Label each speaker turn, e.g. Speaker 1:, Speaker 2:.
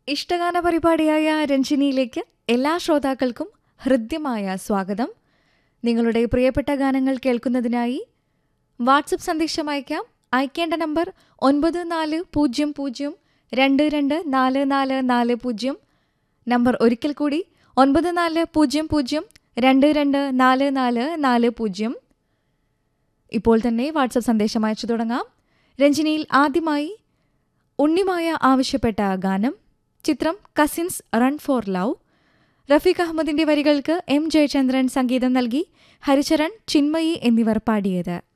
Speaker 1: ഇഷ്ടഗാന പരിപാടിയായ രഞ്ജിനിയിലേക്ക് എല്ലാ ശ്രോതാക്കൾക്കും ഹൃദ്യമായ സ്വാഗതം നിങ്ങളുടെ പ്രിയപ്പെട്ട ഗാനങ്ങൾ കേൾക്കുന്നതിനായി വാട്സപ്പ് സന്ദേശം അയക്കാം അയക്കേണ്ട നമ്പർ ഒൻപത് നാല് പൂജ്യം പൂജ്യം രണ്ട് രണ്ട് നാല് നാല് നാല് പൂജ്യം നമ്പർ ഒരിക്കൽ കൂടി ഒൻപത് നാല് പൂജ്യം പൂജ്യം രണ്ട് രണ്ട് നാല് നാല് നാല് പൂജ്യം ഇപ്പോൾ തന്നെ വാട്സപ്പ് സന്ദേശം അയച്ചു തുടങ്ങാം രഞ്ജിനിയിൽ ആദ്യമായി ഉണ്ണിമായ ആവശ്യപ്പെട്ട ഗാനം ചിത്രം cousins run for love Rafeeq അഹമ്മദിന്റെ വരികൾക്ക് എം ജയചന്ദ്രൻ സംഗീതം നൽകി ഹരിചരൺ ചിന്മയി എന്നിവർ പാടിയത്